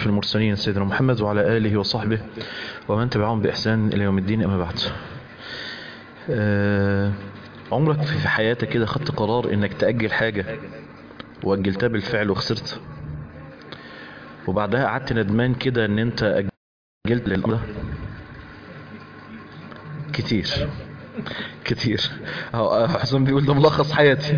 أشرف المرسلين سيدنا محمد وعلى آله وصحبه ومن تبعهم بإحسان إلى يوم الدين أما بعد آه، عمرك في حياتك كده خدت قرار إنك تأجل حاجة وأجلتها بالفعل وخسرت وبعدها قعدت ندمان كده إن أنت أجلت للأمر ده كتير كتير أهو حسام بيقول ده ملخص حياتي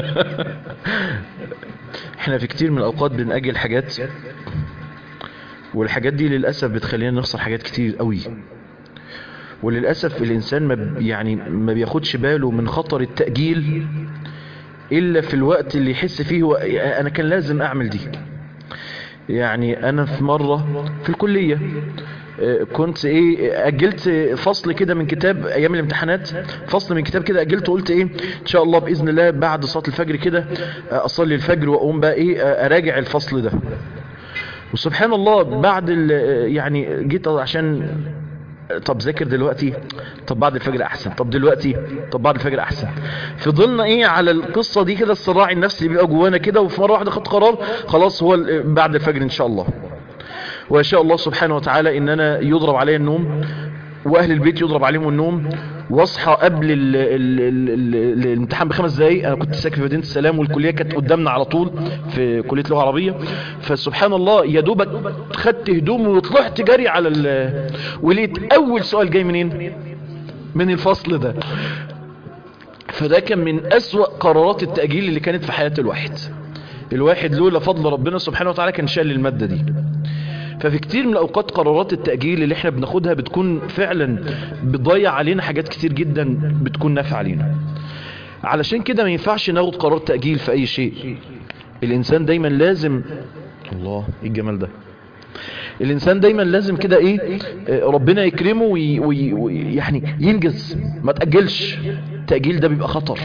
احنا في كتير من الاوقات بنأجل حاجات والحاجات دي للأسف بتخلينا نخسر حاجات كتير قوي وللأسف الإنسان ما ب- يعني ما بياخدش باله من خطر التأجيل إلا في الوقت اللي يحس فيه هو أنا كان لازم أعمل دي يعني أنا في مرة في الكلية آه، كنت ايه اجلت فصل كده من كتاب ايام الامتحانات فصل من كتاب كده اجلته قلت ايه ان شاء الله باذن الله بعد صلاه الفجر كده آه، اصلي الفجر واقوم بقى ايه آه، اراجع الفصل ده وسبحان الله بعد ال- يعني جيت عشان طب ذاكر دلوقتي طب بعد الفجر احسن طب دلوقتي طب بعد الفجر احسن فضلنا ايه على القصة دي كده الصراع النفسي اللي بيبقى جوانا كده وفي مرة واحدة خدت قرار خلاص هو ال- بعد الفجر ان شاء الله ويشاء الله سبحانه وتعالى ان انا يضرب علي النوم واهل البيت يضرب عليهم النوم واصحى قبل ال ال ال ال الامتحان بخمس دقايق انا كنت ساكن في مدينه السلام والكليه كانت قدامنا على طول في كليه لغه عربيه فسبحان الله يا دوبك خدت هدومي وطلعت جري على ال ولقيت اول سؤال جاي منين من الفصل ده فده كان من أسوأ قرارات التأجيل اللي كانت في حياة الواحد الواحد لولا فضل ربنا سبحانه وتعالى كان شال المادة دي ففي كتير من الأوقات قرارات التأجيل اللي احنا بناخدها بتكون فعلا بتضيع علينا حاجات كتير جدا بتكون نافعة علينا علشان كده ما ينفعش ناخد قرار تأجيل في أي شيء الإنسان دايما لازم الله ايه الجمال ده الانسان دايما لازم كده ايه آه، ربنا يكرمه وي وي وي يعني ينجز ما تأجلش التأجيل ده بيبقى خطر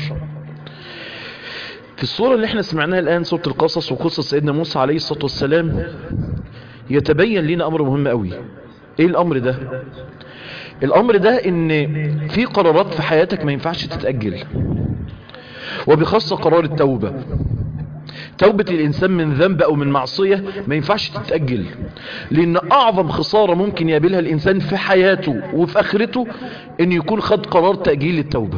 في الصورة اللي احنا سمعناها الآن سورة القصص وقصة سيدنا موسى عليه الصلاة والسلام يتبين لنا أمر مهم قوي ايه الأمر ده الأمر ده ان في قرارات في حياتك ما ينفعش تتأجل وبخاصة قرار التوبة توبة الإنسان من ذنب أو من معصية ما ينفعش تتأجل لأن أعظم خسارة ممكن يقابلها الإنسان في حياته وفي آخرته أن يكون خد قرار تأجيل التوبة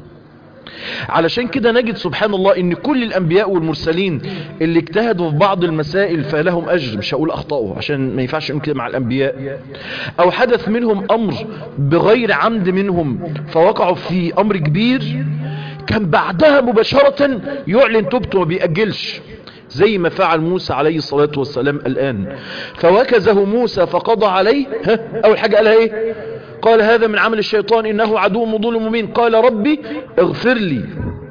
علشان كده نجد سبحان الله ان كل الانبياء والمرسلين اللي اجتهدوا في بعض المسائل فلهم اجر مش هقول اخطأوا عشان ما ينفعش نقول كده مع الانبياء او حدث منهم امر بغير عمد منهم فوقعوا في امر كبير كان بعدها مباشرة يعلن توبته وما بيأجلش زي ما فعل موسى عليه الصلاة والسلام الآن فوكزه موسى فقضى عليه ها أول حاجة قالها إيه قال هذا من عمل الشيطان إنه عدو مضل مبين قال ربي اغفر لي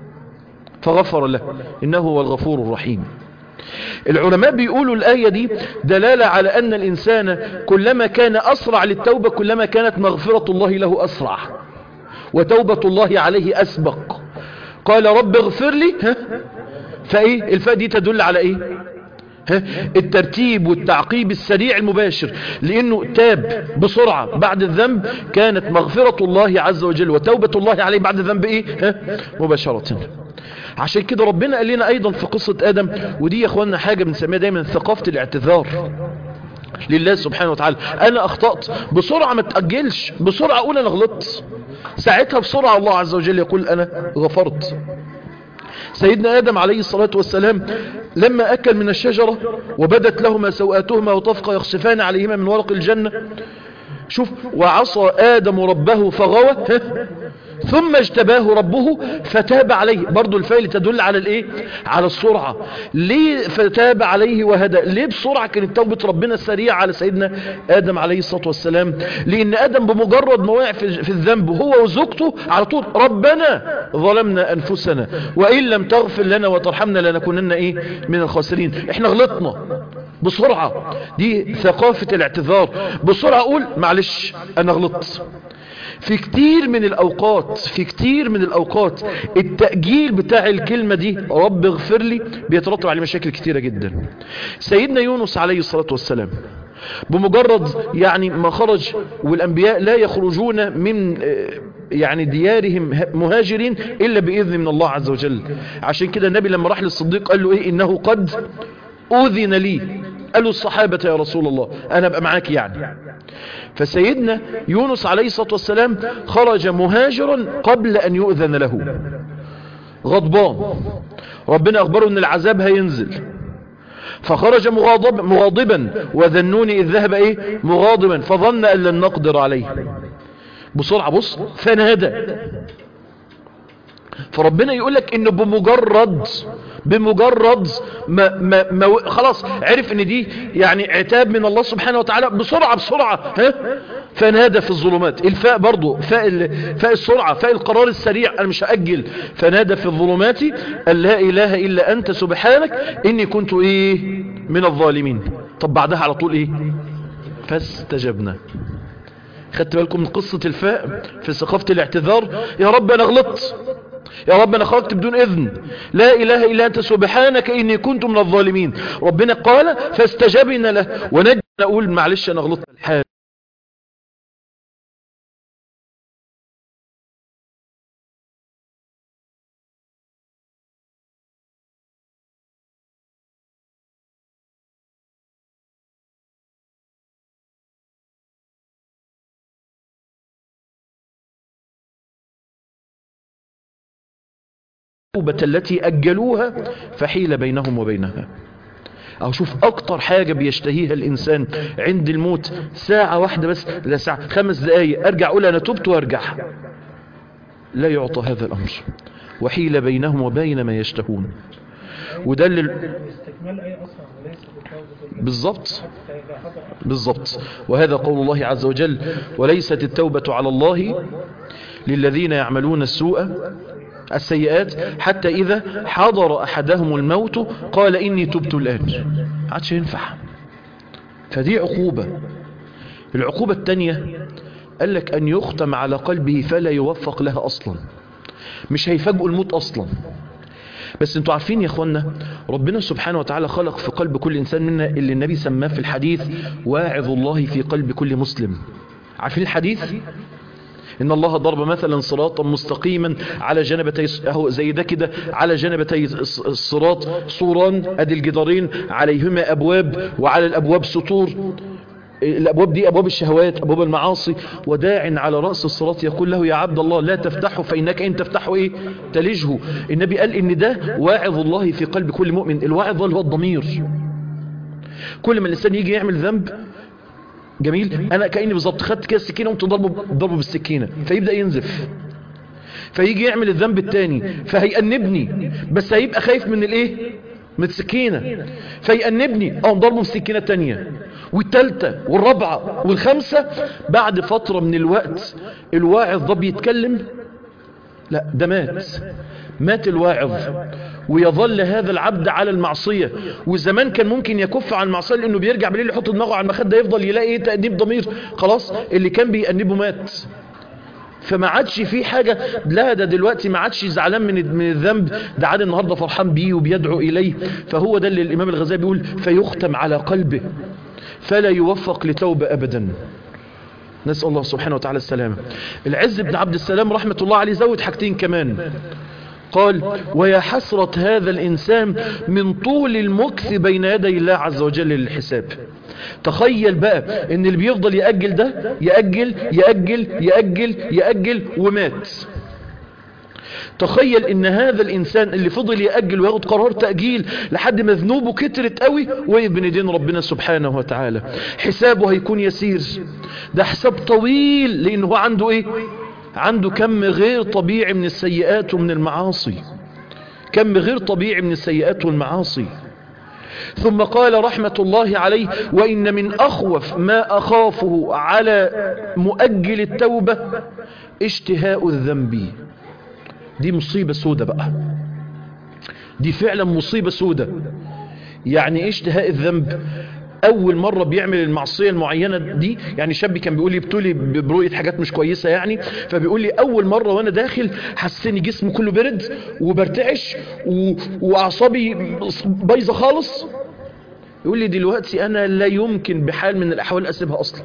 فغفر له إنه هو الغفور الرحيم العلماء بيقولوا الآية دي دلالة على أن الإنسان كلما كان أسرع للتوبة كلما كانت مغفرة الله له أسرع وتوبة الله عليه أسبق قال رب اغفر لي ها فايه الفاء دي تدل على ايه ها الترتيب والتعقيب السريع المباشر لانه تاب بسرعة بعد الذنب كانت مغفرة الله عز وجل وتوبة الله عليه بعد الذنب ايه ها مباشرة عشان كده ربنا قال لنا ايضا في قصة ادم ودي يا اخوانا حاجة بنسميها دايما ثقافة الاعتذار لله سبحانه وتعالى انا اخطأت بسرعة ما تأجلش بسرعة اقول انا غلطت ساعتها بسرعة الله عز وجل يقول انا غفرت سيدنا آدم عليه الصلاة والسلام لما أكل من الشجرة وبدت لهما سوآتهما وطفق يخصفان عليهما من ورق الجنة شوف وعصى آدم ربه فغوى ها؟ ثم اجتباه ربه فتاب عليه برضو الفعل تدل على الايه على السرعة ليه فتاب عليه وهدى ليه بسرعة كانت توبة ربنا السريعة على سيدنا آدم عليه الصلاة والسلام لان آدم بمجرد ما وقع في في الذنب هو وزوجته على طول ربنا ظلمنا أنفسنا وإن لم تغفر لنا وترحمنا لنكونن ايه من الخاسرين احنا غلطنا بسرعة دي ثقافة الاعتذار بسرعة اقول معلش انا غلطت في كتير من الاوقات في كتير من الاوقات التأجيل بتاع الكلمة دي رب اغفر لي بيترتب عليه مشاكل كتيرة جدا سيدنا يونس عليه الصلاة والسلام بمجرد يعني ما خرج والانبياء لا يخرجون من آه، يعني ديارهم مهاجرين الا باذن من الله عز وجل عشان كده النبي لما راح للصديق قال له ايه انه قد اذن لي قالوا الصحابة يا رسول الله أنا أبقى معاك يعني فسيدنا يونس عليه الصلاة والسلام خرج مهاجرا قبل أن يؤذن له غضبان ربنا أخبره أن العذاب هينزل فخرج مغاضب مغاضبا وذنوني إذ ذهب إيه مغاضبا فظن أن لن نقدر عليه بسرعة بص فنادى فربنا يقول لك انه بمجرد بمجرد ما, ما, ما خلاص عرف ان دي يعني عتاب من الله سبحانه وتعالى بسرعة بسرعة ها فنادى في الظلمات الفاء برضو فاء, فاء السرعة فاء القرار السريع انا مش هأجل فنادى في الظلمات أن لا اله الا انت سبحانك اني كنت ايه من الظالمين طب بعدها على طول ايه فاستجبنا خدت بالكم من قصة الفاء في ثقافة الاعتذار يا رب انا غلطت يا رب انا خرجت بدون اذن لا اله الا انت سبحانك اني كنت من الظالمين ربنا قال فاستجبنا له ونجنا نقول معلش انا غلطت الحال التوبة التي أجلوها فحيل بينهم وبينها أو شوف أكتر حاجة بيشتهيها الإنسان عند الموت ساعة واحدة بس لا ساعة خمس دقايق أرجع أقول أنا تبت وأرجع لا يعطى هذا الأمر وحيل بينهم وبين ما يشتهون وده اللي استكمال أي أصلا وليس بالتوبة بالضبط بالضبط وهذا قول الله عز وجل وليست التوبة على الله للذين يعملون السوء السيئات حتى إذا حضر أحدهم الموت قال إني تبت الآن عادش ينفع فدي عقوبة العقوبة الثانية قال لك أن يختم على قلبه فلا يوفق لها أصلا مش هيفاجئوا الموت أصلا بس انتوا عارفين يا اخوانا ربنا سبحانه وتعالى خلق في قلب كل انسان منا اللي النبي سماه في الحديث واعظ الله في قلب كل مسلم عارفين الحديث ان الله ضرب مثلا صراطا مستقيما على جنبتي اهو زي ده كده على جنبتي الصراط سوران ادي الجدارين عليهما ابواب وعلى الابواب سطور الابواب دي ابواب الشهوات ابواب المعاصي وداع على راس الصراط يقول له يا عبد الله لا تفتحه فانك ان تفتحه ايه تلجه النبي قال ان ده واعظ الله في قلب كل مؤمن الواعظ اللي هو الضمير كل ما الانسان يجي يعمل ذنب جميل انا كاني بالظبط خدت كده السكينه وقمت ضربه ضربه بالسكينه فيبدا ينزف فيجي يعمل الذنب الثاني فهيأنبني بس هيبقى خايف من الايه من السكينه فيأنبني اقوم ضربه بالسكينه الثانيه والثالثه والرابعه والخامسه بعد فتره من الوقت الواعظ ده بيتكلم لا ده مات مات الواعظ ويظل هذا العبد على المعصية وزمان كان ممكن يكف عن المعصية لأنه بيرجع بالليل يحط دماغه على المخدة يفضل يلاقي ايه تأنيب ضمير خلاص اللي كان بيأنبه مات فما عادش في حاجة لا ده دلوقتي ما عادش زعلان من من الذنب ده عاد النهاردة فرحان بيه وبيدعو إليه فهو ده اللي الإمام الغزالي بيقول فيختم على قلبه فلا يوفق لتوبة أبدا نسأل الله سبحانه وتعالى السلامة العز بن عبد السلام رحمة الله عليه زود حاجتين كمان قال ويا حسرة هذا الإنسان من طول المكث بين يدي الله عز وجل للحساب تخيل بقى ان اللي بيفضل يأجل ده يأجل يأجل يأجل يأجل ومات تخيل ان هذا الانسان اللي فضل يأجل وياخد قرار تأجيل لحد ما ذنوبه كترت قوي وقف بين ايدين ربنا سبحانه وتعالى حسابه هيكون يسير ده حساب طويل لانه هو عنده ايه عنده كم غير طبيعي من السيئات ومن المعاصي كم غير طبيعي من السيئات والمعاصي ثم قال رحمة الله عليه وإن من أخوف ما أخافه على مؤجل التوبة اشتهاء الذنب دي مصيبة سودة بقى دي فعلا مصيبة سودة يعني ايه اشتهاء الذنب اول مرة بيعمل المعصية المعينة دي يعني شاب كان بيقول لي بتولي برؤية حاجات مش كويسة يعني فبيقول لي اول مرة وانا داخل حسني جسمي كله برد وبرتعش و... واعصابي بايظة خالص يقول لي دلوقتي انا لا يمكن بحال من الاحوال اسيبها اصلا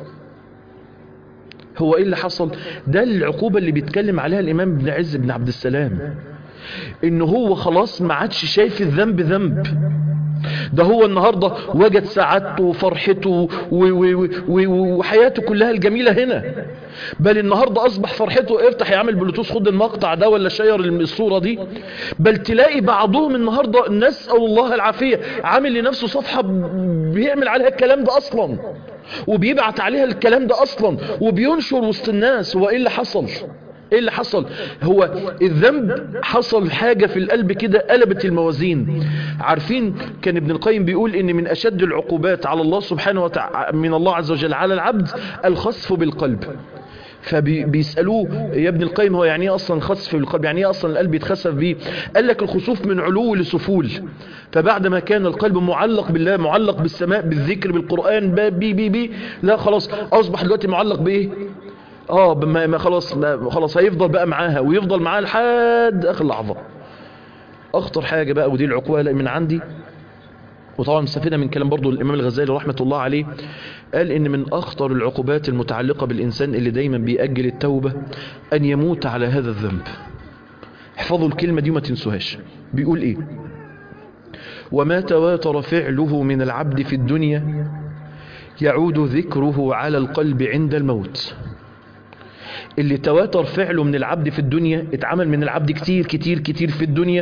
هو ايه اللي حصل ده العقوبة اللي بيتكلم عليها الامام ابن عز بن عبد السلام ان هو خلاص ما عادش شايف الذنب ذنب ده هو النهاردة وجد سعادته وفرحته و- و- و- و- وحياته كلها الجميلة هنا بل النهاردة أصبح فرحته افتح يعمل بلوتوث خد المقطع ده ولا شير الصورة دي بل تلاقي بعضهم النهاردة نسأل الله العافية عامل لنفسه صفحة ب- بيعمل عليها الكلام ده أصلا وبيبعت عليها الكلام ده أصلا وبينشر وسط الناس هو إيه اللي حصل ايه اللي حصل هو الذنب حصل حاجة في القلب كده قلبت الموازين عارفين كان ابن القيم بيقول ان من اشد العقوبات على الله سبحانه وتعالى من الله عز وجل على العبد الخسف بالقلب فبيسألوه يا ابن القيم هو يعني ايه اصلا الخسف بالقلب يعني ايه اصلا القلب يتخسف بيه قال لك الخسوف من علو لسفول فبعد ما كان القلب معلق بالله معلق بالسماء بالذكر بالقرآن بي بي بي لا خلاص اصبح دلوقتي معلق بايه اه ما ما خلاص ما خلاص هيفضل بقى معاها ويفضل معاها لحد اخر لحظه اخطر حاجه بقى ودي العقوبه من عندي وطبعا مستفيدة من كلام برضو الإمام الغزالي رحمة الله عليه قال إن من أخطر العقوبات المتعلقة بالإنسان اللي دايما بيأجل التوبة أن يموت على هذا الذنب احفظوا الكلمة دي وما تنسوهاش بيقول إيه وما تواتر فعله من العبد في الدنيا يعود ذكره على القلب عند الموت اللي تواتر فعله من العبد في الدنيا اتعمل من العبد كتير كتير كتير في الدنيا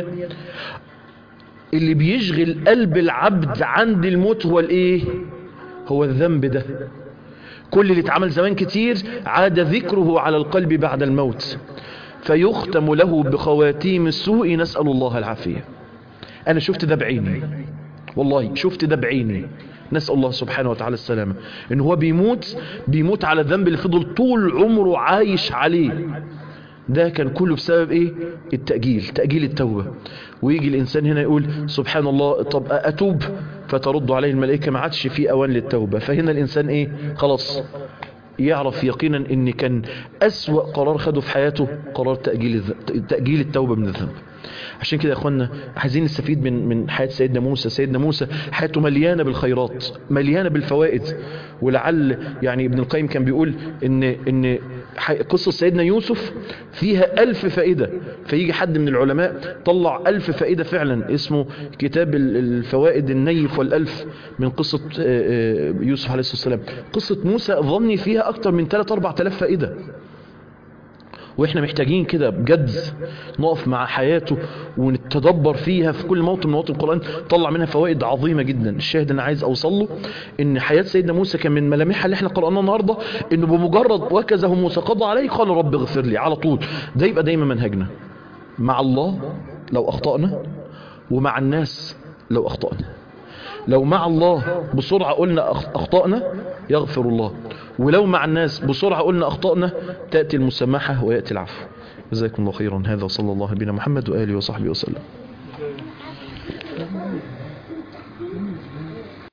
اللي بيشغل قلب العبد عند الموت هو الايه هو الذنب ده كل اللي اتعمل زمان كتير عاد ذكره على القلب بعد الموت فيختم له بخواتيم السوء نسأل الله العافية انا شفت ده بعيني والله شفت ده بعيني نسأل الله سبحانه وتعالى السلامة ان هو بيموت بيموت على الذنب اللي فضل طول عمره عايش عليه ده كان كله بسبب ايه التأجيل تأجيل التوبة ويجي الإنسان هنا يقول سبحان الله طب أتوب فترد عليه الملائكة ما عادش في أوان للتوبة فهنا الإنسان ايه خلاص يعرف يقينا ان كان أسوأ قرار خده في حياته قرار تأجيل, الذ... تأجيل التوبة من الذنب عشان كده يا اخوانا عايزين نستفيد من من حياه سيدنا موسى سيدنا موسى حياته مليانه بالخيرات مليانه بالفوائد ولعل يعني ابن القيم كان بيقول ان ان قصه سيدنا يوسف فيها ألف فائده فيجي حد من العلماء طلع ألف فائده فعلا اسمه كتاب الفوائد النيف والألف من قصه يوسف عليه الصلاه والسلام قصه موسى ظني فيها اكتر من 3 4000 فائده واحنا محتاجين كده بجد نقف مع حياته ونتدبر فيها في كل موطن من مواطن القرآن طلع منها فوائد عظيمة جدا الشاهد انا عايز اوصل له ان حياة سيدنا موسى كان من ملامحها اللي احنا قرأناها النهاردة انه بمجرد وكزه موسى قضى عليه قال رب اغفر لي على طول ده يبقى دايما منهجنا مع الله لو اخطأنا ومع الناس لو اخطأنا لو مع الله بسرعة قلنا أخطأنا يغفر الله ولو مع الناس بسرعة قلنا أخطأنا تأتي المسامحة ويأتي العفو جزاكم الله خيرا هذا صلى الله بنا محمد وآله وصحبه وسلم